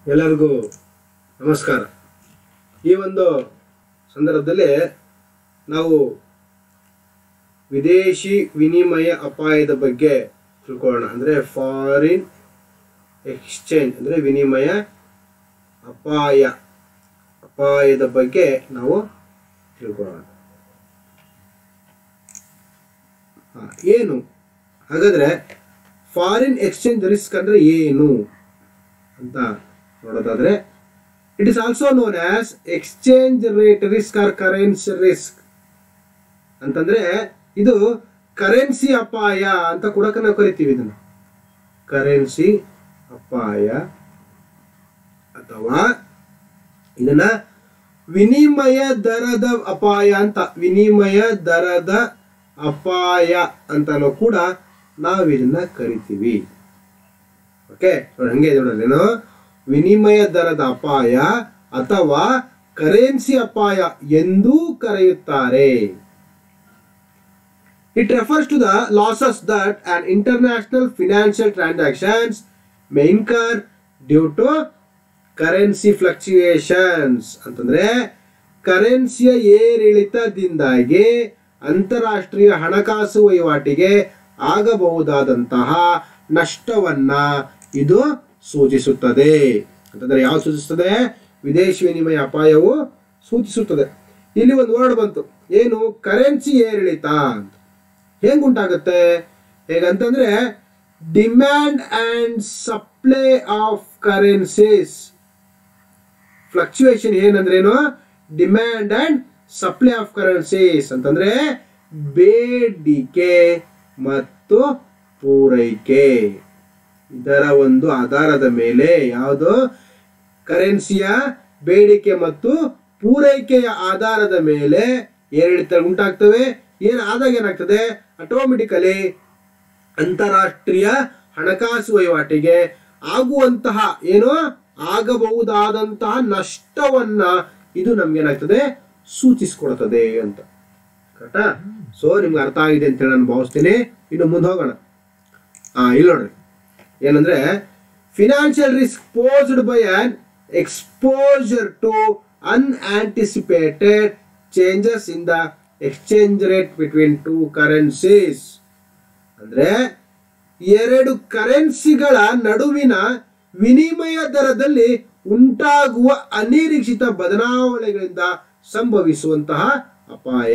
ಎಲ್ಲರಿಗೂ ನಮಸ್ಕಾರ ಈ ಒಂದು ಸಂದರ್ಭದಲ್ಲಿ ನಾವು ವಿದೇಶಿ ವಿನಿಮಯ ಅಪಾಯದ ಬಗ್ಗೆ ತಿಳ್ಕೊಳ್ಳೋಣ ಅಂದರೆ ಫಾರಿನ್ ಎಕ್ಸ್ಚೇಂಜ್ ಅಂದರೆ ವಿನಿಮಯ ಅಪಾಯ ಅಪಾಯದ ಬಗ್ಗೆ ನಾವು ತಿಳ್ಕೊಳ್ಳೋಣ ಹಾ, ಏನು ಹಾಗಾದ್ರೆ ಫಾರಿನ್ ಎಕ್ಸ್ಚೇಂಜ್ ರಿಸ್ಕ್ ಅಂದ್ರೆ ಏನು ಅಂತ ನೋಡೋದಾದ್ರೆ it is also known as exchange rate risk or currency risk ಅಂತಂದ್ರೆ ಇದು ಕರೆನ್ಸಿ ಅಪಾಯ ಅಂತ ಕೂಡ ನಾವು ಕರಿತೀವಿ ಇದನ್ನ ಕರೆನ್ಸಿ ಅಪಾಯ ಅಥವಾ ಇದನ್ನ ವಿನಿಮಯ ದರದ ಅಪಾಯ ಅಂತ ವಿನಿಮಯ ದರದ ಅಪಾಯ ಅಂತಲೂ ಕೂಡ ನಾವು ಇದನ್ನ ಕರಿತೀವಿ ಓಕೆ ಹಂಗೆ ನೋಡ್ರಿ ಏನು ವಿನಿಮಯ ದರದ ಅಪಾಯ ಅಥವಾ ಕರೆನ್ಸಿ ಅಪಾಯ ಎಂದೂ ಕರೆಯುತ್ತಾರೆ It refers to the losses that an international financial transactions may incur due to currency fluctuations ಅಂತಂದ್ರೆ ಕರೆನ್ಸಿಯ ಏರಿಳಿತದಿಂದಾಗಿ ಅಂತಾರಾಷ್ಟ್ರೀಯ ಹಣಕಾಸು ವಹಿವಾಟಿಗೆ ಆಗಬಹುದಾದಂತಹ ನಷ್ಟವನ್ನ ಇದು ಸೂಚಿಸುತ್ತದೆ ಅಂತಂದ್ರೆ ಯಾವ ಸೂಚಿಸುತ್ತದೆ ವಿದೇಶಿ ವಿನಿಮಯ ಅಪಾಯವು ಸೂಚಿಸುತ್ತದೆ ಇಲ್ಲಿ ಒಂದು ವರ್ಡ್ ಬಂತು ಏನು ಕರೆನ್ಸಿ ಏರಿಳಿತ ಅಂತ ಹೆಂಗ್ ಉಂಟಾಗುತ್ತೆ ಹೇಗಂತಂದ್ರೆ demand and supply of currencies fluctuation ಏನಂದ್ರೇನು demand and supply of currencies ಅಂತಂದ್ರೆ ಬೇಡಿಕೆ ಮತ್ತು ಪೂರೈಕೆ ಇದರ ಒಂದು ಆಧಾರದ ಮೇಲೆ ಯಾವುದು ಕರೆನ್ಸಿಯ ಬೇಡಿಕೆ ಮತ್ತು ಪೂರೈಕೆಯ ಆಧಾರದ ಮೇಲೆ ಏರಿಳಿತ ಉಂಟಾಗ್ತವೆ ಏನು ಆದಾಗ ಏನಾಗ್ತದೆ ಆಟೋಮೆಟಿಕಲಿ ಅಂತಾರಾಷ್ಟ್ರೀಯ ಹಣಕಾಸು ವಹಿವಾಟಿಗೆ ಆಗುವಂತಹ ಏನು ಆಗಬಹುದಾದಂತಹ ನಷ್ಟವನ್ನ ಇದು ನಮ್ಗೆ ಏನಾಗ್ತದೆ ಸೂಚಿಸ್ಕೊಡ್ತದೆ ಅಂತ ಕರೆಕ್ಟಾ ಸೊ ನಿಮ್ಗೆ ಅರ್ಥ ಆಗಿದೆ ಅಂತ ಹೇಳಿ ನಾನು ಭಾವಿಸ್ತೀನಿ ಇನ್ನು ಮುಂದೆ ಹೋಗೋಣ ಹಾ ಇಲ್ಲಿ ನೋಡ್ರಿ ಏನಂದ್ರೆ financial risk posed by an exposure to unanticipated changes in the exchange rate between two currencies ಅಂದ್ರೆ ಎರಡು ಕರೆನ್ಸಿಗಳ ನಡುವಿನ ವಿನಿಮಯ ದರದಲ್ಲಿ ಉಂಟಾಗುವ ಅನಿರೀಕ್ಷಿತ ಬದಲಾವಣೆಗಳಿಂದ ಸಂಭವಿಸುವಂತಹ ಅಪಾಯ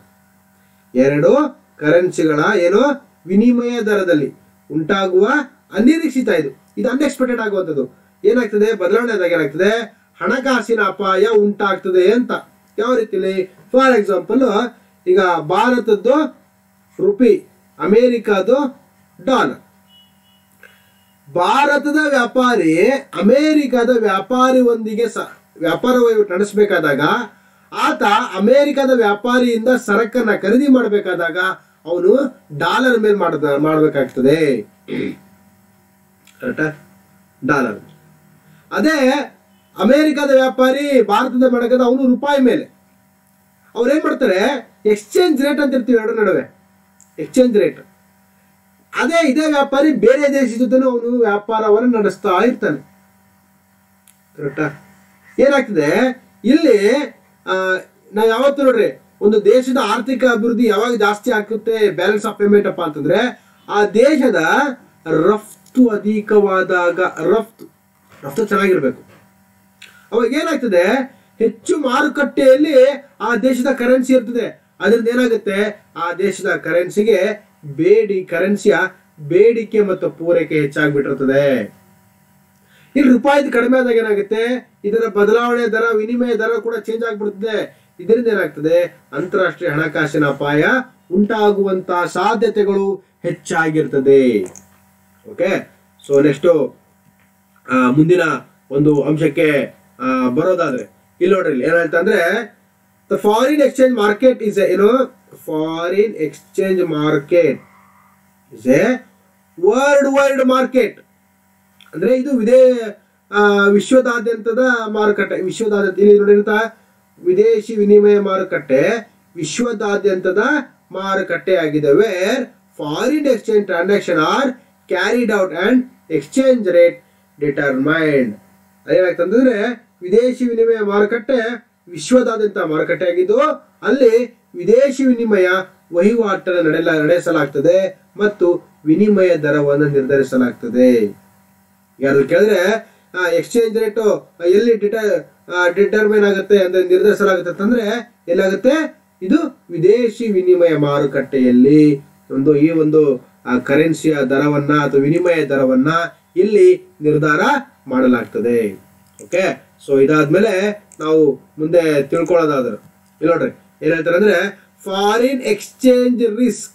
ಎರಡು ಕರೆನ್ಸಿಗಳ ಏನು ವಿನಿಮಯ ದರದಲ್ಲಿ ಉಂಟಾಗುವ ಅನಿರೀಕ್ಷಿತ ಇದು ಇದು ಅನ್ಎಕ್ಸ್ಪೆಕ್ಟೆಡ್ ಆಗುವಂಥದ್ದು ಏನಾಗ್ತದೆ ಬದಲಾವಣೆ ಆದಾಗ ಏನಾಗ್ತದೆ ಹಣಕಾಸಿನ ಅಪಾಯ ಉಂಟಾಗ್ತದೆ ಅಂತ ಯಾವ ರೀತಿಲಿ ಫಾರ್ ಎಕ್ಸಾಂಪಲ್ ಈಗ ಭಾರತದ್ದು ರುಪಿ ಅಮೇರಿಕಾದು ಡಾಲರ್ ಭಾರತದ ವ್ಯಾಪಾರಿ ಅಮೇರಿಕಾದ ವ್ಯಾಪಾರಿ ಒಂದಿಗೆ ಸ ವ್ಯಾಪಾರ ವಹಿವಾಟು ನಡೆಸಬೇಕಾದಾಗ ಆತ ಅಮೇರಿಕಾದ ವ್ಯಾಪಾರಿಯಿಂದ ಸರಕನ್ನ ಖರೀದಿ ಮಾಡಬೇಕಾದಾಗ ಅವನು ಡಾಲರ್ ಮೇಲೆ ಮಾಡ ಮಾಡಬೇಕಾಗ್ತದೆ ಕರೆಕ್ಟಾ ಡಾಲರ್ ಅದೇ ಅಮೇರಿಕಾದ ವ್ಯಾಪಾರಿ ಭಾರತದ ಮಾಡಬೇಕಾದ ಅವನು ರೂಪಾಯಿ ಮೇಲೆ ಅವ್ರು ಏನ್ ಮಾಡ್ತಾರೆ ಎಕ್ಸ್ಚೇಂಜ್ ರೇಟ್ ಅಂತ ಇರ್ತೀವಿ ಎರಡು ನಡುವೆ ಎಕ್ಸ್ಚೇಂಜ್ ರೇಟ್ ಅದೇ ಇದೇ ವ್ಯಾಪಾರಿ ಬೇರೆ ದೇಶದ ಜೊತೆ ಅವನು ವ್ಯಾಪಾರವನ್ನು ನಡೆಸ್ತಾ ಇರ್ತಾನೆ ಕರೆಕ್ಟಾ ಏನಾಗ್ತದೆ ಇಲ್ಲಿ ಆ, ನಾವು ಯಾವತ್ತು ನೋಡ್ರಿ ಒಂದು ದೇಶದ ಆರ್ಥಿಕ ಅಭಿವೃದ್ಧಿ ಯಾವಾಗ ಜಾಸ್ತಿ ಆಗುತ್ತೆ ಬ್ಯಾಲೆನ್ಸ್ ಆಫ್ ಪೇಮೆಂಟ್ ಅಪ್ಪ ಅಂತಂದ್ರೆ ಆ ದೇಶದ ರಫ್ತು ಅಧಿಕವಾದಾಗ ರಫ್ತು ರಫ್ತು ಚೆನ್ನಾಗಿರ್ಬೇಕು ಅವಾಗ ಏನಾಗ್ತದೆ ಹೆಚ್ಚು ಮಾರುಕಟ್ಟೆಯಲ್ಲಿ ಆ ದೇಶದ ಕರೆನ್ಸಿ ಇರ್ತದೆ ಅದರಿಂದ ಏನಾಗುತ್ತೆ ಆ ದೇಶದ ಕರೆನ್ಸಿಗೆ ಬೇಡಿ ಕರೆನ್ಸಿಯ ಬೇಡಿಕೆ ಮತ್ತು ಪೂರೈಕೆ ಹೆಚ್ಚಾಗ್ಬಿಟ್ಟಿರ್ತದೆ ಇಲ್ಲಿ ರೂಪಾಯಿದು ಕಡಿಮೆ ಆದಾಗ ಏನಾಗುತ್ತೆ ಇದರ ಬದಲಾವಣೆ ದರ ವಿನಿಮಯ ದರ ಕೂಡ ಚೇಂಜ್ ಆಗ್ಬಿಡ್ತದೆ ಇದರಿಂದ ಏನಾಗ್ತದೆ ಅಂತಾರಾಷ್ಟ್ರೀಯ ಹಣಕಾಸಿನ ಅಪಾಯ ಉಂಟಾಗುವಂತಹ ಸಾಧ್ಯತೆಗಳು ಹೆಚ್ಚಾಗಿರ್ತದೆ ಓಕೆ ಸೊ ನೆಕ್ಸ್ಟು ಮುಂದಿನ ಒಂದು ಅಂಶಕ್ಕೆ ಆ, ಬರೋದಾದ್ರೆ ಇಲ್ಲಿ ನೋಡ್ರಿ ಇಲ್ಲಿ ಏನ್ ಹೇಳ್ತಾ ಅಂದ್ರೆ the foreign exchange market is ಏನು foreign exchange market is a world wide market ಅಂದ್ರೆ ಇದು ವಿದೇ ಆ, ವಿಶ್ವದಾದ್ಯಂತದ ಮಾರುಕಟ್ಟೆ ವಿಶ್ವದಾದ್ಯಂತ ಇಲ್ಲಿ ನೋಡಿರ್ತಾ ವಿದೇಶಿ ವಿನಿಮಯ ಮಾರುಕಟ್ಟೆ ವಿಶ್ವದಾದ್ಯಂತದ ಮಾರುಕಟ್ಟೆ ಆಗಿದೆ where foreign exchange transaction are carried out and exchange rate determined ಏನಾಗ್ತಂದ್ರೆ ವಿದೇಶಿ ವಿನಿಮಯ ಮಾರುಕಟ್ಟೆ ವಿಶ್ವದಾದ್ಯಂತ ಮಾರುಕಟ್ಟೆ ಆಗಿದ್ದು ಅಲ್ಲಿ ವಿದೇಶಿ ವಿನಿಮಯ ವಹಿವಾಟನ್ನು ನಡೆಯಲ ನಡೆಸಲಾಗ್ತದೆ ಮತ್ತು ವಿನಿಮಯ ದರವನ್ನು ನಿರ್ಧರಿಸಲಾಗ್ತದೆ ಯಾರು ಕೇಳಿದ್ರೆ ಎಕ್ಸ್ಚೇಂಜ್ ರೇಟು ಎಲ್ಲಿ ಡಿಟ ಡಿಟರ್ಮೈನ್ ಆಗುತ್ತೆ ಅಂದ್ರೆ ನಿರ್ಧರಿಸಲಾಗುತ್ತೆ ಅಂತಂದ್ರೆ ಎಲ್ಲಾಗುತ್ತೆ ಇದು ವಿದೇಶಿ ವಿನಿಮಯ ಮಾರುಕಟ್ಟೆಯಲ್ಲಿ ಒಂದು ಈ ಒಂದು ಕರೆನ್ಸಿಯ ದರವನ್ನ ಅಥವಾ ವಿನಿಮಯ ದರವನ್ನ ಇಲ್ಲಿ ನಿರ್ಧಾರ ಮಾಡಲಾಗ್ತದೆ ಓಕೆ ಸೊ ಇದಾದ್ಮೇಲೆ ನಾವು ಮುಂದೆ ತಿಳ್ಕೊಳ್ಳೋದಾದ್ರೆ ಇಲ್ಲಿ ನೋಡ್ರಿ ಏನ್ ಹೇಳ್ತಾರೆ ಅಂದ್ರೆ ಫಾರಿನ್ ಎಕ್ಸ್ಚೇಂಜ್ ರಿಸ್ಕ್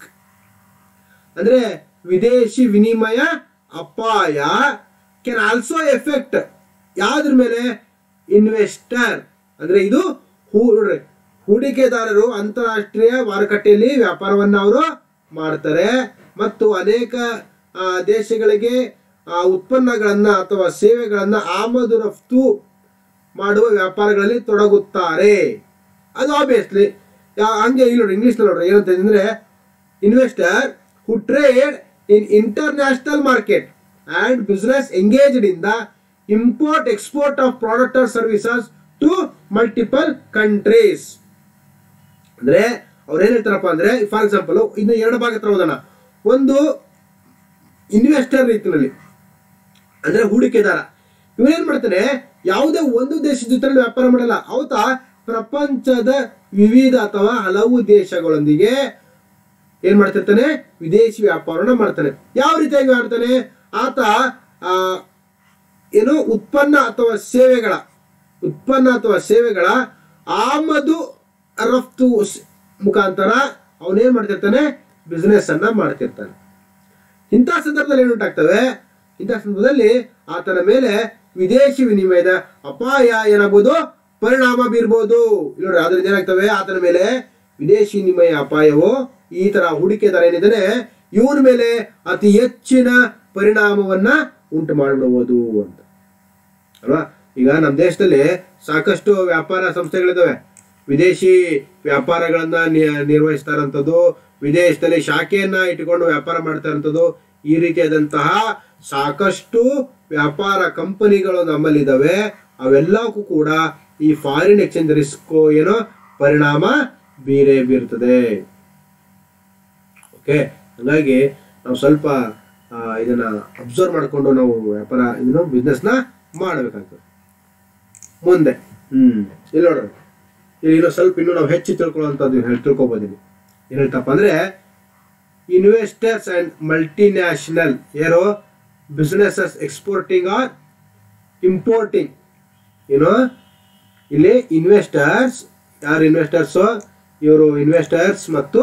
ಅಂದ್ರೆ ವಿದೇಶಿ ವಿನಿಮಯ ಅಪಾಯ ಕ್ಯಾನ್ ಆಲ್ಸೋ ಎಫೆಕ್ಟ್ ಯಾವ್ದ್ರ ಮೇಲೆ ಇನ್ವೆಸ್ಟರ್ ಅಂದ್ರೆ ಇದು ಹೂ ನೋಡ್ರಿ ಹೂಡಿಕೆದಾರರು ಅಂತಾರಾಷ್ಟ್ರೀಯ ಮಾರುಕಟ್ಟೆಯಲ್ಲಿ ವ್ಯಾಪಾರವನ್ನ ಅವರು ಮಾಡ್ತಾರೆ ಮತ್ತು ಅನೇಕ ಆ, ದೇಶಗಳಿಗೆ ಆ, ಉತ್ಪನ್ನಗಳನ್ನ ಅಥವಾ ಸೇವೆಗಳನ್ನ ಆಮದು ರಫ್ತು ಮಾಡುವ ವ್ಯಾಪಾರಗಳಲ್ಲಿ ತೊಡಗುತ್ತಾರೆ ಅದು ಆಬ್ವಿಯಸ್ಲಿ ಹಂಗೆ ಇಲ್ಲಿ ನೋಡಿ ಇಂಗ್ಲೀಷ್ ನೋಡ್ರಿ ಏನಂತ ಅಂದ್ರೆ investor who trade in international market and business engaged in the import export of product or services to multiple countries ಅಂದ್ರೆ ಅವ್ರು ಏನ್ ಹೇಳ್ತಾರಪ್ಪ ಅಂದ್ರೆ ಫಾರ್ ಎಕ್ಸಾಂಪಲ್ ಇನ್ನು ಎರಡು ಭಾಗ ಹತ್ರ ಹೋಗೋಣ ಒಂದು ಇನ್ವೆಸ್ಟರ್ ರೀತಿಯಲ್ಲಿ ಅಂದ್ರೆ ಹೂಡಿಕೆದಾರ ಇವನೇನ್ ಮಾಡ್ತಾನೆ ಯಾವುದೇ ಒಂದು ದೇಶದ ಜೊತೆ ವ್ಯಾಪಾರ ಮಾಡಲ್ಲ ಅವತ ಪ್ರಪಂಚದ ವಿವಿಧ ಅಥವಾ ಹಲವು ದೇಶಗಳೊಂದಿಗೆ ಏನ್ ಮಾಡ್ತಿರ್ತಾನೆ ವಿದೇಶಿ ವ್ಯಾಪಾರನ ಮಾಡ್ತಾನೆ ಯಾವ ರೀತಿಯಾಗಿ ಮಾಡ್ತಾನೆ ಆತ ಆ, ಏನು ಉತ್ಪನ್ನ ಅಥವಾ ಸೇವೆಗಳ ಉತ್ಪನ್ನ ಅಥವಾ ಸೇವೆಗಳ ಆಮದು ರಫ್ತು ಸ್- ಮುಖಾಂತರ ಅವನೇನ್ ಮಾಡ್ತಿರ್ತಾನೆ ಬಿಸ್ನೆಸ್ ಅನ್ನ ಮಾಡ್ತಿರ್ತಾನೆ ಇಂಥ ಸಂದರ್ಭದಲ್ಲಿ ಏನುಂಟಾಗ್ತವೆ ಇಂಥ ಸಂದರ್ಭದಲ್ಲಿ ಆತನ ಮೇಲೆ ವಿದೇಶಿ ವಿನಿಮಯದ ಅಪಾಯ ಏನಾಗ್ಬೋದು ಪರಿಣಾಮ ಬೀರ್ಬೋದು ಇಲ್ಲಿ ನೋಡ್ರಿ ಅದರಿಂದ ಏನಾಗ್ತವೆ ಆತನ ಮೇಲೆ ವಿದೇಶಿ ವಿನಿಮಯ ಅಪಾಯವು ಈ ತರ ಹೂಡಿಕೆದಾರ ಏನಿದ್ದಾನೆ ಇವನ ಮೇಲೆ ಅತಿ ಹೆಚ್ಚಿನ ಪರಿಣಾಮವನ್ನ ಉಂಟು ಮಾಡಿಬಿಡಬಹುದು ಅಂತ ಅಲ್ವಾ ಈಗ ನಮ್ಮ ದೇಶದಲ್ಲಿ ಸಾಕಷ್ಟು ವ್ಯಾಪಾರ ಸಂಸ್ಥೆಗಳಿದಾವೆ ವಿದೇಶಿ ವ್ಯಾಪಾರಗಳನ್ನ ನಿ- ನಿರ್ವಹಿಸ್ತಾ ಇರೋಂಥದ್ದು ವಿದೇಶದಲ್ಲಿ ಶಾಖೆಯನ್ನ ಇಟ್ಕೊಂಡು ವ್ಯಾಪಾರ ಮಾಡ್ತಾ ಇರೋಂಥದ್ದು ಈ ರೀತಿಯಾದಂತಹ ಸಾಕಷ್ಟು ವ್ಯಾಪಾರ ಕಂಪನಿಗಳು ನಮ್ಮಲ್ಲಿದ್ದಾವೆ ಅವೆಲ್ಲಕ್ಕೂ ಕೂಡ ಈ ಫಾರಿನ್ ಎಕ್ಸ್ಚೇಂಜ್ ರಿಸ್ಕ್ ಏನೋ ಪರಿಣಾಮ ಬೀರೇ ಬೀರ್ತದೆ ಓಕೆ ಹಾಗಾಗಿ ನಾವು ಸ್ವಲ್ಪ ಆ, ಇದನ್ನ ಅಬ್ಸರ್ವ್ ಮಾಡಿಕೊಂಡು ನಾವು ವ್ಯಾಪಾರ ಇದನ್ನು ಬಿಸ್ನೆಸ್ನ ಮಾಡಬೇಕಾಗ್ತದೆ ಮುಂದೆ ಹ್ಮ್ ಇಲ್ಲಿ ನೋಡ್ರಿ ಇಲ್ಲಿ ಇನ್ನೂ ಸ್ವಲ್ಪ ಇನ್ನೂ ನಾವು ಹೆಚ್ಚು ತಿಳ್ಕೊಳ್ಳುವಂಥದ್ದು ಹೇಳಿ ತಿಳ್ಕೊಬೋದಿಲ್ಲಿ ಏನ್ ಹೇಳ್ತಪ್ಪ ಅಂದ್ರೆ ಇನ್ವೆಸ್ಟರ್ಸ್ ಅಂಡ್ ಮಲ್ಟಿನ್ಯಾಷನಲ್ ಏನೋ ಬಿಸ್ನೆಸಸ್ ಎಕ್ಸ್ಪೋರ್ಟಿಂಗ್ ಆರ್ ಇಂಪೋರ್ಟಿಂಗ್ ಏನೋ ಇಲ್ಲಿ ಇನ್ವೆಸ್ಟರ್ಸ್ ಯಾರು ಇನ್ವೆಸ್ಟರ್ಸ್ ಇವರು ಇನ್ವೆಸ್ಟರ್ಸ್ ಮತ್ತು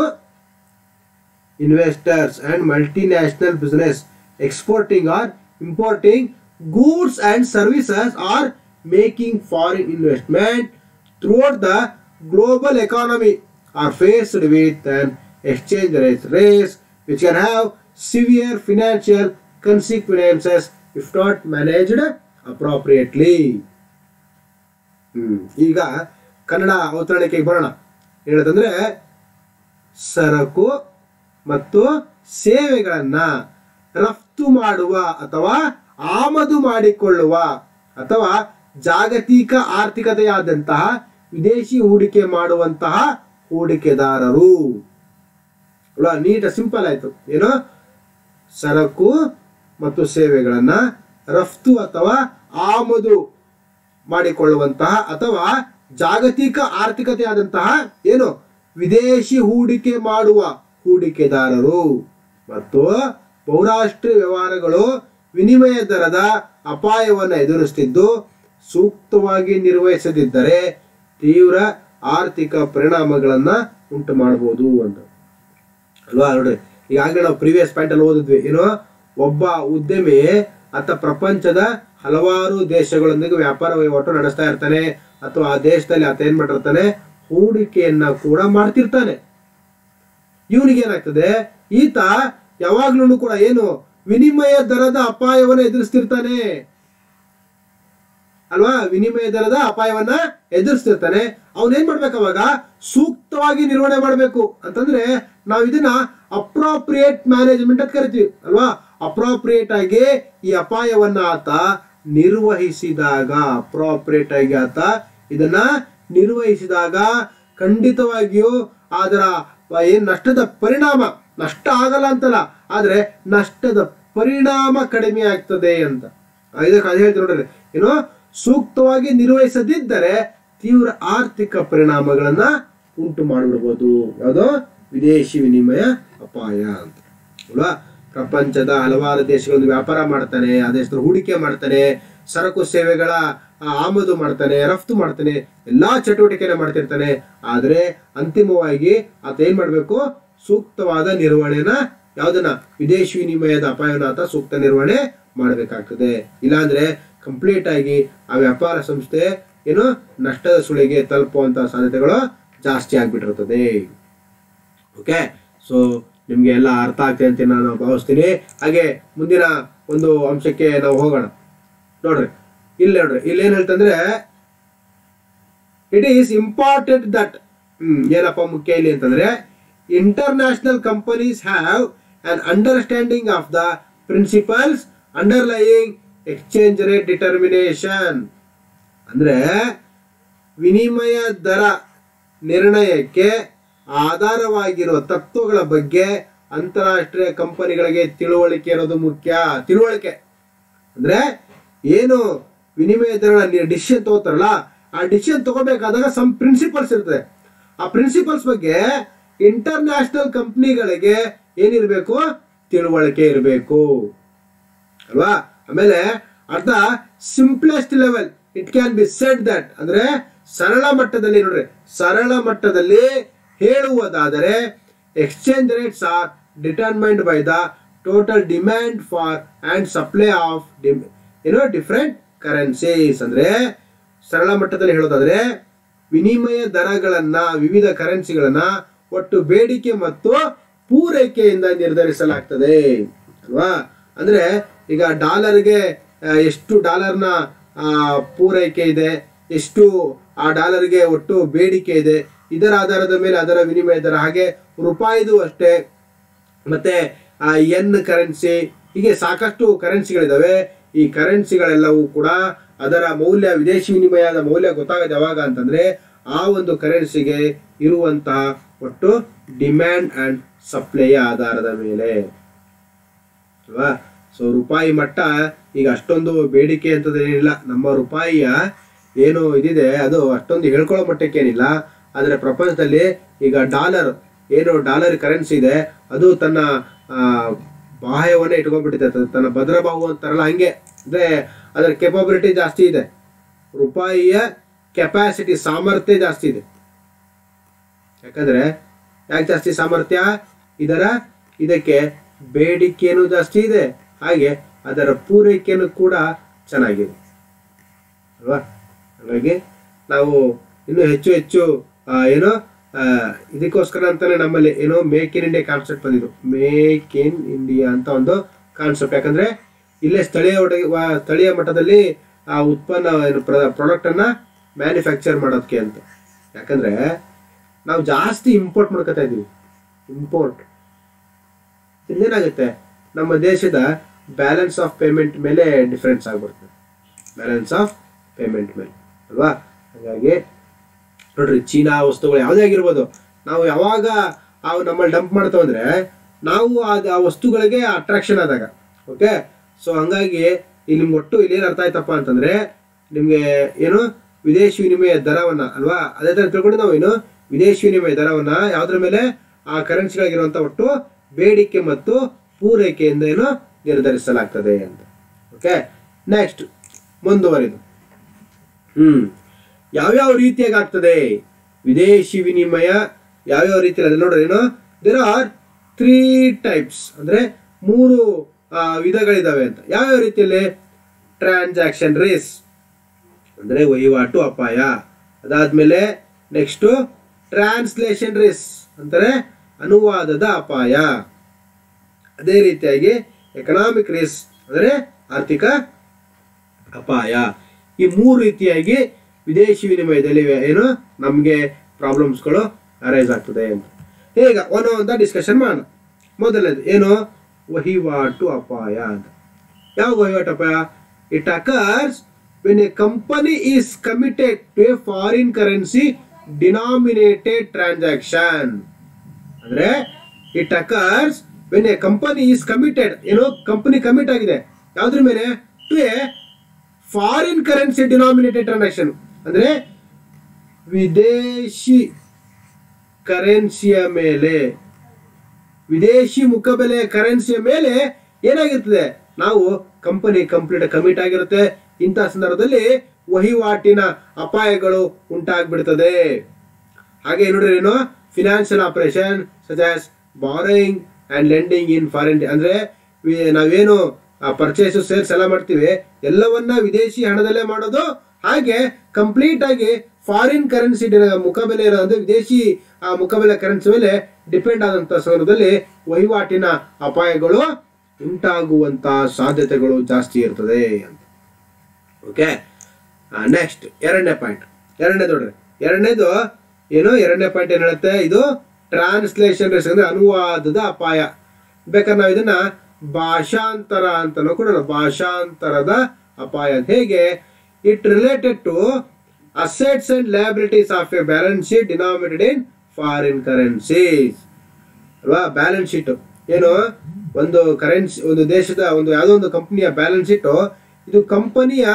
investors and multinational business exporting or importing goods and services or making foreign investment throughout the global economy are faced with an exchange rate race which can have severe financial consequences if not managed appropriately ಹ್ಮ್ ಈಗ ಕನ್ನಡ ಅವತರಣಿಕೆಗೆ ಬರೋಣ ಹೇಳೋದಂದ್ರೆ ಸರಕು ಮತ್ತು ಸೇವೆಗಳನ್ನ ರಫ್ತು ಮಾಡುವ ಅಥವಾ ಆಮದು ಮಾಡಿಕೊಳ್ಳುವ ಅಥವಾ ಜಾಗತಿಕ ಆರ್ಥಿಕತೆಯಾದಂತಹ ವಿದೇಶಿ ಹೂಡಿಕೆ ಮಾಡುವಂತಹ ಹೂಡಿಕೆದಾರರು ಅಲ್ವಾ ನೀಟ ಸಿಂಪಲ್ ಆಯ್ತು ಏನು ಸರಕು ಮತ್ತು ಸೇವೆಗಳನ್ನ ರಫ್ತು ಅಥವಾ ಆಮದು ಮಾಡಿಕೊಳ್ಳುವಂತಹ ಅಥವಾ ಜಾಗತಿಕ ಆರ್ಥಿಕತೆಯಾದಂತಹ ಏನು ವಿದೇಶಿ ಹೂಡಿಕೆ ಮಾಡುವ ಹೂಡಿಕೆದಾರರು ಮತ್ತು ಬಹುರಾಷ್ಟ್ರೀಯ ವ್ಯವಹಾರಗಳು ವಿನಿಮಯ ದರದ ಅಪಾಯವನ್ನು ಎದುರಿಸುತ್ತಿದ್ದು ಸೂಕ್ತವಾಗಿ ನಿರ್ವಹಿಸದಿದ್ದರೆ ತೀವ್ರ ಆರ್ಥಿಕ ಪರಿಣಾಮಗಳನ್ನ ಉಂಟು ಮಾಡಬಹುದು ಅಂತ ಅಲ್ವಾ ನೋಡ್ರಿ ಈಗಾಗಲೇ ನಾವು ಪ್ರೀವಿಯಸ್ ಪಾಯಿಂಟ್ ಅಲ್ಲಿ ಓದಿದ್ವಿ ಏನು ಒಬ್ಬ ಉದ್ಯಮಿ ಆತ ಪ್ರಪಂಚದ ಹಲವಾರು ದೇಶಗಳೊಂದಿಗೆ ವ್ಯಾಪಾರ ವಹಿವಾಟು ನಡೆಸ್ತಾ ಇರ್ತಾನೆ ಅಥವಾ ಆ ದೇಶದಲ್ಲಿ ಆತ ಏನ್ ಮಾಡಿರ್ತಾನೆ ಹೂಡಿಕೆಯನ್ನ ಕೂಡ ಮಾಡ್ತಿರ್ತಾನೆ ಇವನಿಗೆ ಏನಾಗ್ತದೆ ಈತ ಯಾವಾಗ್ಲೂ ಕೂಡ ಏನು ವಿನಿಮಯ ದರದ ಅಪಾಯವನ್ನು ಎದುರಿಸ್ತಿರ್ತಾನೆ ಅಲ್ವಾ ವಿನಿಮಯ ದರದ ಅಪಾಯವನ್ನ ಎದುರಿಸ್ತಿರ್ತಾನೆ ಅವನ್ ಏನ್ ಮಾಡ್ಬೇಕು ಅವಾಗ ಸೂಕ್ತವಾಗಿ ನಿರ್ವಹಣೆ ಮಾಡ್ಬೇಕು ಅಂತಂದ್ರೆ ನಾವು ಇದನ್ನ ಅಪ್ರಾಪ್ರಿಯೇಟ್ ಮ್ಯಾನೇಜ್ಮೆಂಟ್ ಅಂತ ಕರಿತೀವಿ ಅಲ್ವಾ ಅಪ್ರಾಪ್ರಿಯೇಟ್ ಆಗಿ ಈ ಅಪಾಯವನ್ನ ಆತ ನಿರ್ವಹಿಸಿದಾಗ ಅಪ್ರಾಪ್ರಿಯೇಟ್ ಆಗಿ ಆತ ಇದನ್ನ ನಿರ್ವಹಿಸಿದಾಗ ಖಂಡಿತವಾಗಿಯೂ ಅದರ ಏನ್ ನಷ್ಟದ ಪರಿಣಾಮ ನಷ್ಟ ಆಗಲ್ಲ ಅಂತಲ್ಲ ಆದ್ರೆ ನಷ್ಟದ ಪರಿಣಾಮ ಕಡಿಮೆ ಆಗ್ತದೆ ಅಂತ ಆ, ಇದಕ್ಕೆ ಅದು ಹೇಳ್ತೀನಿ ನೋಡ್ರಿ ಏನು ಸೂಕ್ತವಾಗಿ ನಿರ್ವಹಿಸದಿದ್ದರೆ ತೀವ್ರ ಆರ್ಥಿಕ ಪರಿಣಾಮಗಳನ್ನ ಉಂಟು ಮಾಡಿಬಿಡ್ಬೋದು ಯಾವುದೋ ವಿದೇಶಿ ವಿನಿಮಯ ಅಪಾಯ ಅಂತ ಅಲ್ವಾ ಪ್ರಪಂಚದ ಹಲವಾರು ದೇಶಗಳನ್ನು ವ್ಯಾಪಾರ ಮಾಡ್ತಾನೆ ಆ ದೇಶದ ಹೂಡಿಕೆ ಮಾಡ್ತಾನೆ ಸರಕು ಸೇವೆಗಳ ಆ, ಆಮದು ಮಾಡ್ತಾನೆ ರಫ್ತು ಮಾಡ್ತಾನೆ ಎಲ್ಲಾ ಚಟುವಟಿಕೆನ ಮಾಡ್ತಿರ್ತಾನೆ ಆದ್ರೆ ಅಂತಿಮವಾಗಿ ಆತ ಏನ್ ಮಾಡ್ಬೇಕು ಸೂಕ್ತವಾದ ನಿರ್ವಹಣೆನ ಯಾವ್ದನ್ನ ವಿದೇಶಿ ವಿನಿಮಯದ ಅಪಾಯನ ಆತ ಸೂಕ್ತ ನಿರ್ವಹಣೆ ಮಾಡಬೇಕಾಗ್ತದೆ ಇಲ್ಲಾಂದ್ರೆ ಕಂಪ್ಲೀಟ್ ಆಗಿ ಆ ವ್ಯಾಪಾರ ಸಂಸ್ಥೆ ಏನು ನಷ್ಟದ ಸುಳಿಗೆ ತಲುಪುವಂತ ಸಾಧ್ಯತೆಗಳು ಜಾಸ್ತಿ ಆಗ್ಬಿಟ್ಟಿರ್ತದೆ ಓಕೆ ಸೊ ನಿಮ್ಗೆ ಎಲ್ಲ ಅರ್ಥ ಆಗ್ತದೆ ಅಂತ ನಾನು ಭಾವಿಸ್ತೀನಿ ಹಾಗೆ ಮುಂದಿನ ಒಂದು ಅಂಶಕ್ಕೆ ನಾವು ಹೋಗೋಣ ನೋಡ್ರಿ ಇಲ್ಲಿ ನೋಡ್ರಿ ಇಲ್ಲಿ ಏನ್ ಹೇಳ್ತಂದ್ರೆ it is important that hmm ಏನಪ್ಪ ಮುಖ್ಯ ಇಲ್ಲಿ ಅಂತಂದ್ರೆ international companies have an understanding of the principles underlying exchange rate determination ಅಂದ್ರೆ ವಿನಿಮಯ ದರ ನಿರ್ಣಯಕ್ಕೆ ಆಧಾರವಾಗಿರುವ ತತ್ವಗಳ ಬಗ್ಗೆ ಅಂತಾರಾಷ್ಟ್ರೀಯ ಕಂಪನಿಗಳಿಗೆ ತಿಳುವಳಿಕೆ ಇರೋದು ಮುಖ್ಯ ತಿಳುವಳಿಕೆ ಅಂದ್ರೆ ಏನು ವಿನಿಮಯ ದರ ಡಿಸಿಷನ್ ತಗೋತಾರಲ್ಲ ಆ ಡಿಸಿಷನ್ ತಗೋಬೇಕಾದಾಗ ಸಮ್ ಪ್ರಿನ್ಸಿಪಲ್ಸ್ ಇರ್ತದೆ ಆ ಪ್ರಿನ್ಸಿಪಲ್ಸ್ ಬಗ್ಗೆ ಇಂಟರ್ನ್ಯಾಷನಲ್ ಕಂಪ್ನಿಗಳಿಗೆ ಏನಿರಬೇಕು ತಿಳುವಳಿಕೆ ಇರಬೇಕು ಅಲ್ವಾ ಆಮೇಲೆ ಅರ್ಧ simplest level it can be set that ಅಂದ್ರೆ ಸರಳ ಮಟ್ಟದಲ್ಲಿ ನೋಡ್ರಿ ಸರಳ ಮಟ್ಟದಲ್ಲಿ ಹೇಳುವುದಾದರೆ exchange rates are determined by the total demand for and supply of ಏನೋ ಡಿಫ್ರೆಂಟ್ ಕರೆನ್ಸೀಸ್ ಅಂದ್ರೆ ಸರಳ ಮಟ್ಟದಲ್ಲಿ ಹೇಳೋದಾದ್ರೆ ವಿನಿಮಯ ದರಗಳನ್ನ ವಿವಿಧ ಕರೆನ್ಸಿಗಳನ್ನ ಒಟ್ಟು ಬೇಡಿಕೆ ಮತ್ತು ಪೂರೈಕೆಯಿಂದ ನಿರ್ಧರಿಸಲಾಗ್ತದೆ ಅಲ್ವಾ ಅಂದ್ರೆ ಈಗ ಡಾಲರ್ಗೆ ಆ, ಎಷ್ಟು ಡಾಲರ್ನ ಆ, ಪೂರೈಕೆ ಇದೆ ಎಷ್ಟು ಆ ಡಾಲರ್ಗೆ ಒಟ್ಟು ಬೇಡಿಕೆ ಇದೆ ಇದರ ಆಧಾರದ ಮೇಲೆ ಅದರ ವಿನಿಮಯ ದರ ಹಾಗೆ ರೂಪಾಯಿದು ಅಷ್ಟೇ ಮತ್ತೆ ಆ ಎನ್ ಕರೆನ್ಸಿ ಹೀಗೆ ಸಾಕಷ್ಟು ಕರೆನ್ಸಿಗಳಿದಾವೆ ಈ ಕರೆನ್ಸಿಗಳೆಲ್ಲವೂ ಕೂಡ ಅದರ ಮೌಲ್ಯ ವಿದೇಶಿ ವಿನಿಮಯದ ಮೌಲ್ಯ ಗೊತ್ತಾಗೋದು ಯಾವಾಗ ಅಂತಂದ್ರೆ ಆ ಒಂದು ಕರೆನ್ಸಿಗೆ ಇರುವಂತಹ ಒಟ್ಟು ಡಿಮ್ಯಾಂಡ್ ಅಂಡ್ ಸಪ್ಲೈಯ ಆಧಾರದ ಮೇಲೆ ಅಲ್ವಾ ಸೊ ರೂಪಾಯಿ ಮಟ್ಟ ಈಗ ಅಷ್ಟೊಂದು ಬೇಡಿಕೆ ಅಂತದೇನಿಲ್ಲ ನಮ್ಮ ರೂಪಾಯಿಯ ಏನು ಇದಿದೆ ಅದು ಅಷ್ಟೊಂದು ಹೇಳ್ಕೊಳ್ಳೋ ಮಟ್ಟಕ್ಕೇನಿಲ್ಲ ಆದರೆ ಪ್ರಪಂಚದಲ್ಲಿ ಈಗ ಡಾಲರ್ ಏನು ಡಾಲರ್ ಕರೆನ್ಸಿ ಇದೆ ಅದು ತನ್ನ ಆ, ಬಾಹ್ಯವನ್ನೇ ಇಟ್ಕೊಂಡ್ಬಿಟ್ಟಿದೆ ತ- ತನ್ನ ಭದ್ರಬಾಹು ಅಂತಾರಲ್ಲ ಹಂಗೆ ಅಂದ್ರೆ ಅದರ ಕೆಪಬಿಲಿಟಿ ಜಾಸ್ತಿ ಇದೆ ರೂಪಾಯಿಯ ಕೆಪಾಸಿಟಿ ಸಾಮರ್ಥ್ಯ ಜಾಸ್ತಿ ಇದೆ ಯಾಕಂದ್ರೆ ಯಾಕೆ ಜಾಸ್ತಿ ಸಾಮರ್ಥ್ಯ ಇದರ ಇದಕ್ಕೆ ಬೇಡಿಕೆನೂ ಜಾಸ್ತಿ ಇದೆ ಹಾಗೆ ಅದರ ಪೂರೈಕೆನೂ ಕೂಡ ಚೆನ್ನಾಗಿದೆ ಅಲ್ವಾ ಹಾಗಾಗಿ ನಾವು ಇನ್ನೂ ಹೆಚ್ಚು ಹೆಚ್ಚು ಆ, ಏನೋ ಆ, ಇದಕ್ಕೋಸ್ಕರ ಅಂತಾನೆ ನಮ್ಮಲ್ಲಿ ಏನೋ ಮೇಕ್ ಇನ್ ಇಂಡಿಯಾ ಕಾನ್ಸೆಪ್ಟ್ ಬಂದಿದ್ದು ಮೇಕ್ ಇನ್ ಇಂಡಿಯಾ ಅಂತ ಒಂದು ಕಾನ್ಸೆಪ್ಟ್ ಯಾಕಂದ್ರೆ ಇಲ್ಲೇ ಸ್ಥಳೀಯ ಒಳಗೆ ವ- ಸ್ಥಳೀಯ ಮಟ್ಟದಲ್ಲಿ ಆ ಉತ್ಪನ್ನ ಏನು ಪ್ರಾಡಕ್ಟ್ ಅನ್ನ ಮ್ಯಾನುಫ್ಯಾಕ್ಚರ್ ಮಾಡೋದಕ್ಕೆ ಅಂತ ಯಾಕಂದ್ರೆ ನಾವು ಜಾಸ್ತಿ ಇಂಪೋರ್ಟ್ ಮಾಡ್ಕೊತಾ ಇದೀವಿ ಇಂಪೋರ್ಟ್ ಇನ್ನೇನಾಗುತ್ತೆ ನಮ್ಮ ದೇಶದ ಬ್ಯಾಲೆನ್ಸ್ ಆಫ್ ಪೇಮೆಂಟ್ ಮೇಲೆ ಡಿಫ್ರೆನ್ಸ್ ಆಗ್ಬಿಡ್ತದೆ ಬ್ಯಾಲೆನ್ಸ್ ಆಫ್ ಪೇಮೆಂಟ್ ಮೇಲೆ ಅಲ್ವಾ ಹಾಗಾಗಿ ನೋಡ್ರಿ ಚೀನಾ ವಸ್ತುಗಳು ಯಾವುದೇ ಆಗಿರ್ಬೋದು ನಾವು ಯಾವಾಗ ಅವು ನಮ್ಮಲ್ಲಿ ಡಂಪ್ ಮಾಡ್ತಾವ ಅಂದ್ರೆ ನಾವು ಅದು ಆ ವಸ್ತುಗಳಿಗೆ ಅಟ್ರಾಕ್ಷನ್ ಆದಾಗ ಓಕೆ ಸೊ ಹಂಗಾಗಿ ಇಲ್ಲಿ ನಿಮ್ಗೆ ಒಟ್ಟು ಇಲ್ಲಿ ಏನು ಅರ್ಥ ಆಯ್ತಪ್ಪ ಅಂತಂದ್ರೆ ನಿಮ್ಗೆ ಏನು ವಿದೇಶಿ ವಿನಿಮಯ ದರವನ್ನ ಅಲ್ವಾ ಅದೇ ತರ ತಿಳ್ಕೊಂಡು ನಾವು ಏನು ವಿದೇಶಿ ವಿನಿಮಯ ದರವನ್ನ ಯಾವ್ದ್ರ ಮೇಲೆ ಆ ಕರೆನ್ಸಿಗಳಿರುವಂತ ಒಟ್ಟು ಬೇಡಿಕೆ ಮತ್ತು ಪೂರೈಕೆಯಿಂದ ಏನು ನಿರ್ಧರಿಸಲಾಗ್ತದೆ ಅಂತ ಓಕೆ ನೆಕ್ಸ್ಟ್ ಮುಂದುವರಿದು ಹ್ಮ್ ಯಾವ್ಯಾವ ರೀತಿಯಾಗಿ ಆಗ್ತದೆ ವಿದೇಶಿ ವಿನಿಮಯ ಯಾವ್ಯಾವ ರೀತಿಯಲ್ಲಿ ಅದೇ ನೋಡ್ರಿ ಏನು ದೇರ್ ಆರ್ ತ್ರೀ ಟೈಪ್ಸ್ ಅಂದ್ರೆ ಮೂರು ಆ, ವಿಧಗಳಿದಾವೆ ಅಂತ ಯಾವ್ಯಾವ ರೀತಿಯಲ್ಲಿ ಟ್ರಾನ್ಸಾಕ್ಷನ್ ರೇಸ್ ಅಂದ್ರೆ ವಹಿವಾಟು ಅಪಾಯ ಅದಾದ್ಮೇಲೆ ನೆಕ್ಸ್ಟ್ ಟ್ರಾನ್ಸ್ಲೇಷನ್ ರಿಸ್ ಅಂತಾರೆ ಅನುವಾದದ ಅಪಾಯ ಅದೇ ರೀತಿಯಾಗಿ ಎಕನಾಮಿಕ್ ರಿಸ್ ಅಂದ್ರೆ ಆರ್ಥಿಕ ಅಪಾಯ ಈ ಮೂರು ರೀತಿಯಾಗಿ ವಿದೇಶಿ ವಿನಿಮಯದಲ್ಲಿ ಏನು ನಮಗೆ ಪ್ರಾಬ್ಲಮ್ಸ್ಗಳು ಅರೈಸ್ ಆಗ್ತದೆ ಅಂತ ಈಗ ಒಂದೊಂದ ಡಿಸ್ಕಷನ್ ಮಾಡೋಣ ಮೊದಲನೇದು ಏನು ವಹಿವಾಟು ಅಪಾಯ ಅಂತ ಯಾವ ವಹಿವಾಟು ಅಪಾಯ it occurs when a company is committed to a foreign currency denominated transaction ಅಂದ್ರೆ it occurs when a company is committed ಏನೋ ಕಂಪನಿ ಕಮಿಟ್ ಆಗಿದೆ ಯಾವ್ದ್ರ ಮೇಲೆ to a foreign currency denominated transaction ಅಂದ್ರೆ ವಿದೇಶಿ ಕರೆನ್ಸಿಯ ಮೇಲೆ ವಿದೇಶಿ ಮುಖಬೆಲೆ ಕರೆನ್ಸಿಯ ಮೇಲೆ ಏನಾಗಿರ್ತದೆ ನಾವು ಕಂಪನಿ ಕಂಪ್ಲೀಟ್ ಕಮಿಟ್ ಆಗಿರುತ್ತೆ ಇಂತಹ ಸಂದರ್ಭದಲ್ಲಿ ವಹಿವಾಟಿನ ಅಪಾಯಗಳು ಉಂಟಾಗ್ಬಿಡ್ತದೆ ಹಾಗೆ ನೋಡ್ರಿ ಏನು financial operation such as borrowing and lending in foreign ಅಂದ್ರೆ ವಿ- ನಾವೇನು ಪರ್ಚೇಸ್ ಸೇಲ್ಸ್ ಎಲ್ಲ ಮಾಡ್ತೀವಿ ಎಲ್ಲವನ್ನ ವಿದೇಶಿ ಹಣದಲ್ಲೇ ಮಾಡೋದು ಹಾಗೆ ಕಂಪ್ಲೀಟ್ ಆಗಿ ಫಾರಿನ್ ಕರೆನ್ಸಿ ಮುಖಬೆಲೆ ಇರೋ ಅಂದ್ರೆ ವಿದೇಶಿ ಆ ಮುಖಬೆಲೆ ಕರೆನ್ಸಿ ಮೇಲೆ ಡಿಪೆಂಡ್ ಆದಂತ ಸಂದರ್ಭದಲ್ಲಿ ವಹಿವಾಟಿನ ಅಪಾಯಗಳು ಉಂಟಾಗುವಂತ ಸಾಧ್ಯತೆಗಳು ಜಾಸ್ತಿ ಇರ್ತದೆ ಅಂತ ಓಕೆ ನೆಕ್ಸ್ಟ್ ಎರಡನೇ ಪಾಯಿಂಟ್ ಎರಡನೇದು ನೋಡ್ರಿ ಎರಡನೇದು ಏನು ಎರಡನೇ ಪಾಯಿಂಟ್ ಏನ್ ಹೇಳುತ್ತೆ ಇದು ಟ್ರಾನ್ಸ್ಲೇಷನ್ ರಿಸ್ಕ್ ಅಂದ್ರೆ ಅನುವಾದದ ಅಪಾಯ ಬೇಕಾದ್ರೆ ನಾವು ಇದನ್ನ ಭಾಷಾಂತರ ಅಂತಲೂ ಕೂಡ ಭಾಷಾಂತರದ ಅಪಾಯ ಹೇಗೆ it related to assets and liabilities of a balance sheet denominated in foreign currencies ಅಲ್ವಾ ಬ್ಯಾಲೆನ್ಸ್ ಶೀಟ್ ಏನು ಒಂದು ಕರೆನ್ಸಿ ಒಂದು ದೇಶದ ಒಂದು ಯಾವುದೋ ಒಂದು ಕಂಪನಿಯ ಬ್ಯಾಲೆನ್ಸ್ ಶೀಟ್ ಇದು ಕಂಪನಿಯ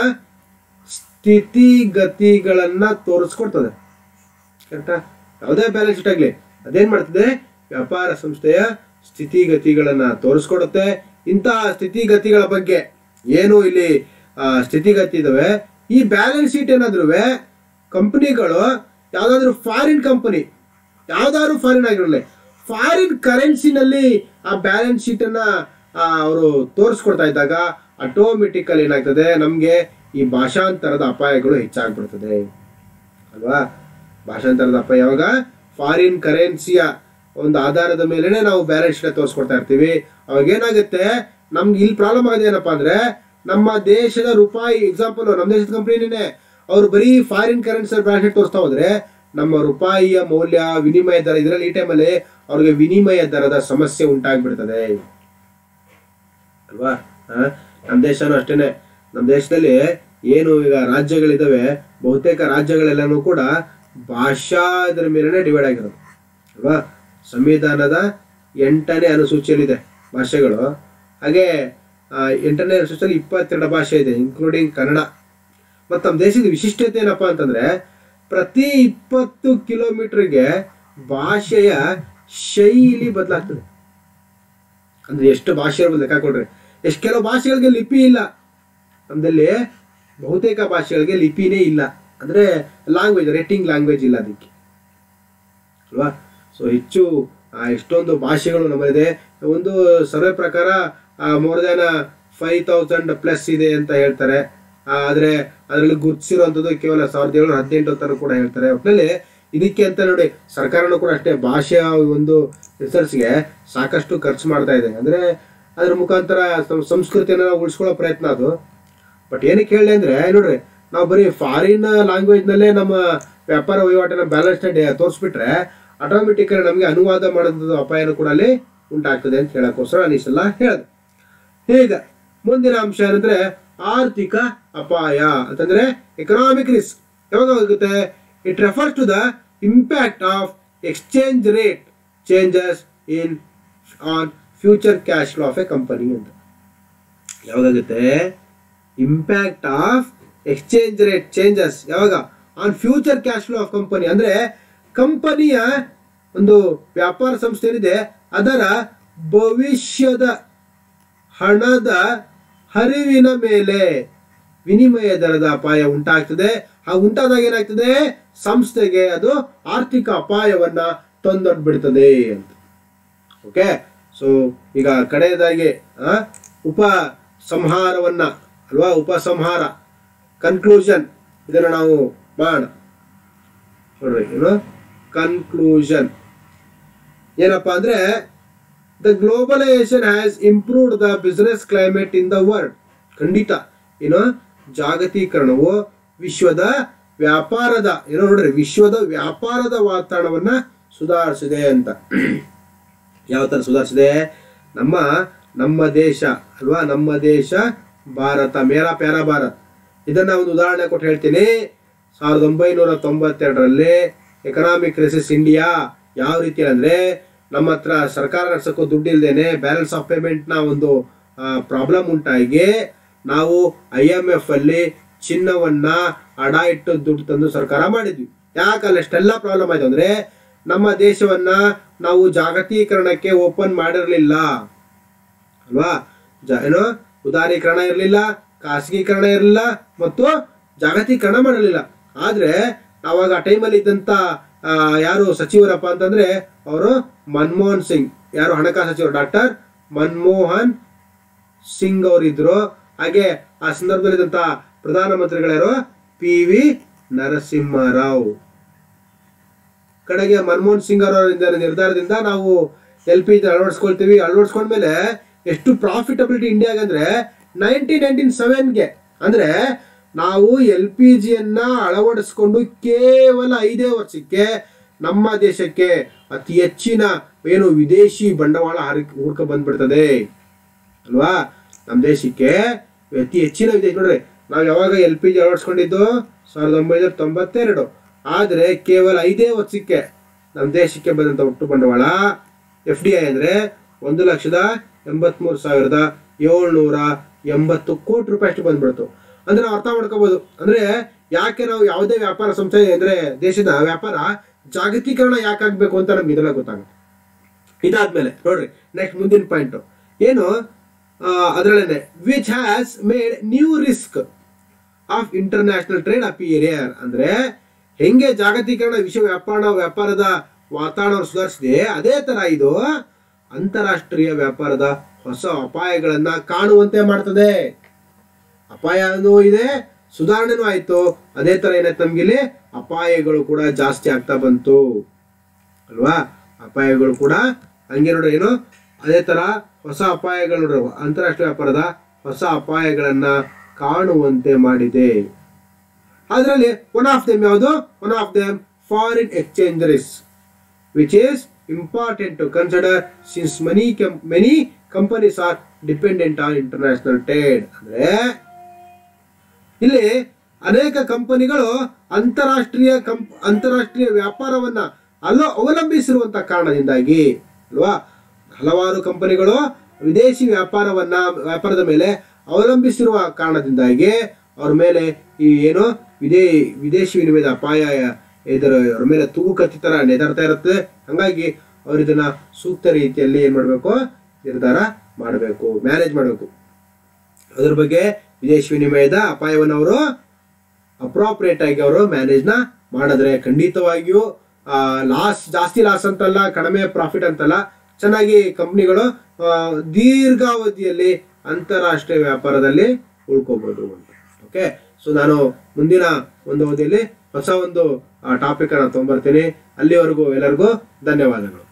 ಸ್ಥಿತಿಗತಿಗಳನ್ನ ತೋರಿಸ್ಕೊಡ್ತದೆ ಕರೆಕ್ಟಾ ಯಾವುದೇ ಬ್ಯಾಲೆನ್ಸ್ ಶೀಟ್ ಆಗಲಿ ಅದೇನ್ ಮಾಡ್ತದೆ ವ್ಯಾಪಾರ ಸಂಸ್ಥೆಯ ಸ್ಥಿತಿಗತಿಗಳನ್ನ ತೋರಿಸ್ಕೊಡುತ್ತೆ ಇಂತಹ ಸ್ಥಿತಿಗತಿಗಳ ಬಗ್ಗೆ ಏನು ಇಲ್ಲಿ ಆ, ಸ್ಥಿತಿಗತಿ ಇದಾವೆ ಈ ಬ್ಯಾಲೆನ್ಸ್ ಶೀಟ್ ಏನಾದ್ರು ಕಂಪನಿಗಳು ಯಾವ್ದಾದ್ರು ಫಾರಿನ್ ಕಂಪನಿ ಯಾವ್ದಾದ್ರು ಫಾರಿನ್ ಆಗಿರಲಿ ಫಾರಿನ್ ಕರೆನ್ಸಿನಲ್ಲಿ ಆ ಬ್ಯಾಲೆನ್ಸ್ ಶೀಟ್ ಅನ್ನ ಅವರು ತೋರಿಸ್ಕೊಡ್ತಾ ಇದ್ದಾಗ ಆಟೋಮೆಟಿಕಲ್ ಏನಾಗ್ತದೆ ನಮಗೆ ಈ ಭಾಷಾಂತರದ ಅಪಾಯಗಳು ಹೆಚ್ಚಾಗ್ಬಿಡ್ತದೆ ಅಲ್ವಾ ಭಾಷಾಂತರದ ಅಪಾಯ ಯಾವಾಗ ಫಾರಿನ್ ಕರೆನ್ಸಿಯ ಒಂದು ಆಧಾರದ ಮೇಲೆನೆ ನಾವು ಬ್ಯಾಲೆನ್ಸ್ ಶೀಟ್ ತೋರಿಸ್ಕೊಡ್ತಾ ಇರ್ತೀವಿ ಅವಾಗ ಏನಾಗುತ್ತೆ ನಮ್ಗೆ ಇಲ್ಲಿ ಪ್ರಾಬ್ಲಮ್ ಆಗಿದೆ ಏನಪ್ಪಾ ಅಂದ್ರೆ ನಮ್ಮ ದೇಶದ ರೂಪಾಯಿ ಎಕ್ಸಾಂಪಲ್ ನಮ್ಮ ದೇಶದ ಕಂಪ್ನಿನೇ ಅವ್ರು ಬರೀ ಫಾರಿನ್ ಕರೆನ್ಸಿ ಬ್ಯಾಲೆನ್ಸ್ ಶೀಟ್ ತೋರಿಸ್ತಾ ಹೋದ್ರೆ ನಮ್ಮ ರೂಪಾಯಿಯ ಮೌಲ್ಯ ವಿನಿಮಯ ದರ ಇದರಲ್ಲಿ ಈ ಟೈಮಲ್ಲಿ ಅವ್ರಿಗೆ ವಿನಿಮಯ ದರದ ಸಮಸ್ಯೆ ಉಂಟಾಗ್ಬಿಡ್ತದೆ ಅಲ್ವಾ ಆ? ನಮ್ಮ ದೇಶನೂ ಅಷ್ಟೇನೆ ನಮ್ಮ ದೇಶದಲ್ಲಿ ಏನು ಈಗ ರಾಜ್ಯಗಳಿದಾವೆ ಬಹುತೇಕ ರಾಜ್ಯಗಳೆಲ್ಲನೂ ಕೂಡ ಭಾಷಾ ಇದರ ಮೇಲೆನೆ ಡಿವೈಡ್ ಆಗಿರೋದು ಅಲ್ವಾ ಸಂವಿಧಾನದ ಎಂಟನೇ ಅನುಸೂಚಿಯಲ್ಲಿದೆ ಭಾಷೆಗಳು ಹಾಗೆ ಆ, ಎಂಟನೇ ಅನುಸೂಚಿಯಲ್ಲಿ ಇಪ್ಪತ್ತೆರಡು ಭಾಷೆ ಇದೆ ಇನ್ಕ್ಲೂಡಿಂಗ್ ಕನ್ನಡ ಮತ್ತು ನಮ್ಮ ದೇಶದ ವಿಶಿಷ್ಟತೆ ಏನಪ್ಪಾ ಅಂತಂದ್ರೆ ಪ್ರತಿ ಇಪ್ಪತ್ತು ಕಿಲೋಮೀಟರ್ಗೆ ಭಾಷೆಯ ಶೈಲಿ ಬದಲಾಗ್ತದೆ ಅಂದ್ರೆ ಎಷ್ಟು ಭಾಷೆ ಇರ್ಬೋದು ಲೆಕ್ಕ ಕೊಡ್ರಿ ಎಷ್ಟು ಕೆಲವು ಭಾಷೆಗಳಿಗೆ ಲಿಪಿ ಇಲ್ಲ ನಮ್ಮದಲ್ಲಿ ಬಹುತೇಕ ಭಾಷೆಗಳಿಗೆ ಲಿಪಿನೇ ಇಲ್ಲ ಅಂದ್ರೆ ಲ್ಯಾಂಗ್ವೇಜ್ ರೇಟಿಂಗ್ ಲ್ಯಾಂಗ್ವೇಜ್ ಇಲ್ಲ ಅದಕ್ಕೆ ಅಲ್ವಾ ಸೊ ಹೆಚ್ಚು ಆ, ಎಷ್ಟೊಂದು ಭಾಷೆಗಳು ನಮ್ಮಲ್ಲಿದೆ ಒಂದು ಸರ್ವೆ ಪ್ರಕಾರ more than five thousand plus ಇದೆ ಅಂತ ಹೇಳ್ತಾರೆ ಆ, ಆದ್ರೆ ಅದರಲ್ಲಿ ಗುರುತಿಸಿರುವಂಥದ್ದು ಕೇವಲ ಸಾವಿರದ ಏಳ್ನೂರ ಹದಿನೆಂಟು ಅಂತ ಕೂಡ ಹೇಳ್ತಾರೆ ಒಟ್ಟಿನಲ್ಲಿ ಇದಕ್ಕೆ ಅಂತ ನೋಡಿ ಸರ್ಕಾರನೂ ಕೂಡ ಅಷ್ಟೇ ಭಾಷೆಯ ಒಂದು ರಿಸರ್ಚ್ಗೆ ಸಾಕಷ್ಟು ಖರ್ಚು ಮಾಡ್ತಾ ಇದೆ ಅಂದ್ರೆ ಅದ್ರ ಮುಖಾಂತರ ಸಂ- ಸಂಸ್ಕೃತಿಯನ್ನ ನಾವು ಉಳಿಸ್ಕೊಳ್ಳೋ ಪ್ರಯತ್ನ ಅದು ಬಟ್ ಏನಕ್ಕೆ ಹೇಳಿ ಅಂದ್ರೆ ನೋಡ್ರಿ ನಾವು ಬರೀ ಫಾರಿನ್ ಲ್ಯಾಂಗ್ವೇಜ್ ನಲ್ಲೇ ನಮ್ಮ ವ್ಯಾಪಾರ ವಹಿವಾಟಿನ ಬ್ಯಾಲೆನ್ಸ್ ತೋರಿಸ್ಬಿಟ್ರೆ ಆಟೋಮೆಟಿಕ್ ನಮಗೆ ಅನುವಾದ ಮಾಡೋದು ಅಪಾಯನೂ ಕೂಡ ಅಲ್ಲಿ ಉಂಟಾಗ್ತದೆ ಅಂತ ಹೇಳಕ್ಕೋಸ್ಕರ ನಾನು ಇಷ್ಟೆಲ್ಲ ಹೇಳಿದೆ ಈಗ ಮುಂದಿನ ಅಂಶ ಏನಂದ್ರೆ ಆರ್ಥಿಕ ಅಪಾಯ ಅಂತಂದ್ರೆ ಎಕನಾಮಿಕ್ ರಿಸ್ಕ್ ಯಾವಾಗ ಆಗುತ್ತೆ it refers to the impact of exchange rate changes in on future cash flow of a company ಅಂತ ಯಾವಾಗುತ್ತೆ impact of exchange rate changes ಯಾವಾಗ on future cash flow of company ಅಂದ್ರೆ ಕಂಪನಿಯ ಒಂದು ವ್ಯಾಪಾರ ಸಂಸ್ಥೆ ಏನಿದೆ ಅದರ ಭವಿಷ್ಯದ ಹಣದ ಹರಿವಿನ ಮೇಲೆ ವಿನಿಮಯ ದರದ ಅಪಾಯ ಉಂಟಾಗ್ತದೆ ಆ ಉಂಟಾದಾಗ ಏನಾಗ್ತದೆ ಸಂಸ್ಥೆಗೆ ಅದು ಆರ್ಥಿಕ ಅಪಾಯವನ್ನ ತಂದೊಡ್ಬಿಡ್ತದೆ ಅಂತ ಓಕೆ ಸೊ ಈಗ ಕಡೆಯದಾಗಿ ಆ, ಉಪ ಸಂಹಾರವನ್ನ ಅಲ್ವಾ ಉಪಸಂಹಾರ ಕನ್ಕ್ಲೂಷನ್ ಇದನ್ನು ನಾವು ಮಾಡೋಣ ನೋಡ್ರಿ ಏನು ಕನ್ಕ್ಲೂಷನ್ ಏನಪ್ಪಾ ಅಂದ್ರೆ the globalisation has improved the business climate in the world ಖಂಡಿತ ಏನು ಜಾಗತೀಕರಣವು ವಿಶ್ವದ ವ್ಯಾಪಾರದ ಏನೋ ನೋಡ್ರಿ ವಿಶ್ವದ ವ್ಯಾಪಾರದ ವಾತಾವರಣವನ್ನ ಸುಧಾರಿಸಿದೆ ಅಂತ ಯಾವ ತರ ಸುಧಾರಿಸಿದೆ ನಮ್ಮ ನಮ್ಮ ದೇಶ ಅಲ್ವಾ ನಮ್ಮ ದೇಶ ಭಾರತ ಮೇರಾ ಪ್ಯಾರಾ ಭಾರತ್ ಇದನ್ನ ಒಂದು ಉದಾಹರಣೆ ಕೊಟ್ಟು ಹೇಳ್ತೀನಿ ಸಾವಿರದ ಒಂಬೈನೂರ ತೊಂಬತ್ತೆರಡರಲ್ಲಿ ಎಕನಾಮಿಕ್ ಕ್ರೈಸಿಸ್ ಇಂಡಿಯಾ ಯಾವ ರೀತಿ ಅಂದ್ರೆ ನಮ್ಮ ಹತ್ರ ಸರ್ಕಾರ ನಡೆಸೋಕ್ಕೂ ದುಡ್ಡು ಇಲ್ದೇನೆ ಬ್ಯಾಲೆನ್ಸ್ ಆಫ್ ಪೇಮೆಂಟ್ನ ಒಂದು ಪ್ರಾಬ್ಲಮ್ ಉಂಟಾಗಿ ನಾವು ಐ ಎಮ್ ಎಫ್ ಅಲ್ಲಿ ಚಿನ್ನವನ್ನ ಅಡ ಇಟ್ಟು ದುಡ್ಡು ತಂದು ಸರ್ಕಾರ ಮಾಡಿದ್ವಿ ಯಾಕಲ್ಲ ಎಷ್ಟೆಲ್ಲ ಪ್ರಾಬ್ಲಮ್ ಆಯ್ತು ಅಂದ್ರೆ ನಮ್ಮ ದೇಶವನ್ನ ನಾವು ಜಾಗತೀಕರಣಕ್ಕೆ ಓಪನ್ ಮಾಡಿರಲಿಲ್ಲ ಅಲ್ವಾ ಜ ಏನು ಉದಾರೀಕರಣ ಇರಲಿಲ್ಲ ಖಾಸಗೀಕರಣ ಇರಲಿಲ್ಲ ಮತ್ತು ಜಾಗತೀಕರಣ ಮಾಡಲಿಲ್ಲ ಆದ್ರೆ ಅವಾಗ ಆ ಟೈಮಲ್ಲಿ ಇದ್ದಂತ ಆ, ಯಾರು ಸಚಿವರಪ್ಪ ಅಂತಂದ್ರೆ ಅವರು ಮನಮೋಹನ್ ಸಿಂಗ್ ಯಾರು ಹಣಕಾಸು ಸಚಿವರು ಡಾಕ್ಟರ್ ಮನಮೋಹನ್ ಸಿಂಗ್ ಅವರಿದ್ರು ಹಾಗೆ ಆ ಸಂದರ್ಭದಲ್ಲಿದ್ದಂತ ಪ್ರಧಾನಮಂತ್ರಿಗಳ್ಯಾರು ಪಿ ವಿ ನರಸಿಂಹರಾವ್ ಕಡೆಗೆ ಮನಮೋಹನ್ ಸಿಂಗ್ ಅವರ ನಿರ್ಧಾರದಿಂದ ನಾವು ಎಲ್ ಪಿ ಜಿ ಅಳವಡಿಸ್ಕೊಳ್ತೀವಿ ಅಳವಡಿಸ್ಕೊಂಡ್ಮೇಲೆ ಎಷ್ಟು ಪ್ರಾಫಿಟಬಿಲಿಟಿ ಇಂಡಿಯಾಗೆ ಅಂದ್ರೆ ನೈನ್ಟೀನ್ ನೈನ್ಟೀನ್ ಸೆವೆನ್ಗೆ ಅಂದ್ರೆ ನಾವು ಎಲ್ ಪಿ ಜಿಯನ್ನ ಅಳವಡಿಸ್ಕೊಂಡು ಕೇವಲ ಐದೇ ವರ್ಷಕ್ಕೆ ನಮ್ಮ ದೇಶಕ್ಕೆ ಅತಿ ಹೆಚ್ಚಿನ ಏನು ವಿದೇಶಿ ಬಂಡವಾಳ ಹರಿ ಹುಡ್ಕ ಬಂದ್ಬಿಡ್ತದೆ ಅಲ್ವಾ ನಮ್ಮ ದೇಶಕ್ಕೆ ಅತಿ ಹೆಚ್ಚಿನ ವಿದೇಶಿ ನೋಡ್ರಿ ನಾವು ಯಾವಾಗ ಎಲ್ ಪಿ ಜಿ ಅಳವಡಿಸ್ಕೊಂಡಿದ್ದು ಸಾವಿರದ ಒಂಬೈನೂರ ತೊಂಬತ್ತೆರಡು ಆದರೆ ಕೇವಲ ಐದೇ ವರ್ಷಕ್ಕೆ ನಮ್ಮ ದೇಶಕ್ಕೆ ಬಂದಂಥ ಒಟ್ಟು ಬಂಡವಾಳ ಎಫ್ ಡಿ ಐ ಅಂದರೆ ಒಂದು ಲಕ್ಷದ ಎಂಬತ್ಮೂರು ಸಾವಿರದ ಏಳ್ನೂರ ಎಂಬತ್ತು ಕೋಟಿ ರೂಪಾಯಿ ಅಷ್ಟು ಬಂದ್ಬಿಡ್ತು ಅಂದ್ರೆ ನಾವು ಅರ್ಥ ಮಾಡ್ಕೋಬಹುದು ಅಂದ್ರೆ ಯಾಕೆ ನಾವು ಯಾವುದೇ ವ್ಯಾಪಾರ ಸಂಸ್ಥೆ ಅಂದ್ರೆ ದೇಶದ ವ್ಯಾಪಾರ ಜಾಗತೀಕರಣ ಯಾಕಾಗಬೇಕು ಅಂತ ನಮ್ಗೆ ಇದೆಲ್ಲ ಗೊತ್ತಾಗುತ್ತೆ ಇದಾದ್ಮೇಲೆ ನೋಡ್ರಿ ನೆಕ್ಸ್ಟ್ ಮುಂದಿನ ಪಾಯಿಂಟ್ ಏನು ಅದರಲ್ಲೇನೆ which has made new risk of international trade appear ಅಂದ್ರೆ ಹೆಂಗೆ ಜಾಗತೀಕರಣ ವಿಶ್ವ ವ್ಯಾಪಾರ ವ್ಯಾಪಾರದ ವಾತಾವರಣ ಸುಧಾರಿಸಿದೆ ಅದೇ ತರ ಇದು ಅಂತಾರಾಷ್ಟ್ರೀಯ ವ್ಯಾಪಾರದ ಹೊಸ ಅಪಾಯಗಳನ್ನ ಕಾಣುವಂತೆ ಮಾಡ್ತದೆ ಅಪಾಯನೂ ಇದೆ ಸುಧಾರಣೆನೂ ಆಯ್ತು ಅದೇ ತರ ಏನಾಯ್ತು ನಮ್ಗೆ ಇಲ್ಲಿ ಅಪಾಯಗಳು ಕೂಡ ಜಾಸ್ತಿ ಆಗ್ತಾ ಬಂತು ಅಲ್ವಾ ಅಪಾಯಗಳು ಕೂಡ ಹಂಗೆ ನೋಡ್ರಿ ಏನು ಅದೇ ತರ ಹೊಸ ಅಪಾಯಗಳು ನೋಡ್ರಿ ಅಂತಾರಾಷ್ಟ್ರೀಯ ವ್ಯಾಪಾರದ ಹೊಸ ಅಪಾಯಗಳನ್ನ ಕಾಣುವಂತೆ ಮಾಡಿದೆ ಅದರಲ್ಲಿ ಒನ್ ಆಫ್ ದೆಮ್ ಯಾವುದು one of them foreign exchange risk which is important to consider since money many companies are dependent on international trade ಅಂದ್ರೆ ಇಲ್ಲಿ ಅನೇಕ ಕಂಪನಿಗಳು ಅಂತಾರಾಷ್ಟ್ರೀಯ ಕಂಪ್ ಅಂತಾರಾಷ್ಟ್ರೀಯ ವ್ಯಾಪಾರವನ್ನ ಅಲ್ಲೋ ಅವಲಂಬಿಸಿರುವಂತ ಕಾರಣದಿಂದಾಗಿ ಅಲ್ವಾ ಹಲವಾರು ಕಂಪನಿಗಳು ವಿದೇಶಿ ವ್ಯಾಪಾರವನ್ನ ವ್ಯಾಪಾರದ ಮೇಲೆ ಅವಲಂಬಿಸಿರುವ ಕಾರಣದಿಂದಾಗಿ ಅವ್ರ ಮೇಲೆ ಈ ಏನು ವಿದೇ ವಿದೇಶಿ ವಿನಿಮಯದ ಅಪಾಯ ಇದರ ಅವ್ರ ಮೇಲೆ ತೂಗು ಕತ್ತಿ ತರ ನೆದರ್ತಾ ಇರುತ್ತೆ ಹಂಗಾಗಿ ಅವ್ರು ಇದನ್ನ ಸೂಕ್ತ ರೀತಿಯಲ್ಲಿ ಏನ್ ಮಾಡ್ಬೇಕು ನಿರ್ಧಾರ ಮಾಡಬೇಕು ಮ್ಯಾನೇಜ್ ಮಾಡಬೇಕು ಅದ್ರ ಬಗ್ಗೆ ವಿದೇಶಿ ವಿನಿಮಯದ ಅಪಾಯವನ್ನು ಅವರು ಅಪ್ರಾಪ್ರಿಯೇಟ್ ಆಗಿ ಅವರು ಮ್ಯಾನೇಜ್ನ ಮಾಡಿದ್ರೆ ಖಂಡಿತವಾಗಿಯೂ ಲಾಸ್ ಜಾಸ್ತಿ ಲಾಸ್ ಅಂತಲ್ಲ ಕಡಿಮೆ ಪ್ರಾಫಿಟ್ ಅಂತಲ್ಲ ಚೆನ್ನಾಗಿ ಕಂಪ್ನಿಗಳು ದೀರ್ಘಾವಧಿಯಲ್ಲಿ ಅಂತಾರಾಷ್ಟ್ರೀಯ ವ್ಯಾಪಾರದಲ್ಲಿ ಉಳ್ಕೋಬಹುದು ಅಂತ ಓಕೆ ಸೊ ನಾನು ಮುಂದಿನ ಒಂದು ಅವಧಿಯಲ್ಲಿ ಹೊಸ ಒಂದು ಟಾಪಿಕ್ ಅನ್ನು ತೊಗೊಂಬರ್ತೀನಿ ಅಲ್ಲಿವರೆಗೂ ಎಲ್ಲರಿಗೂ ಧನ್ಯವಾದಗಳು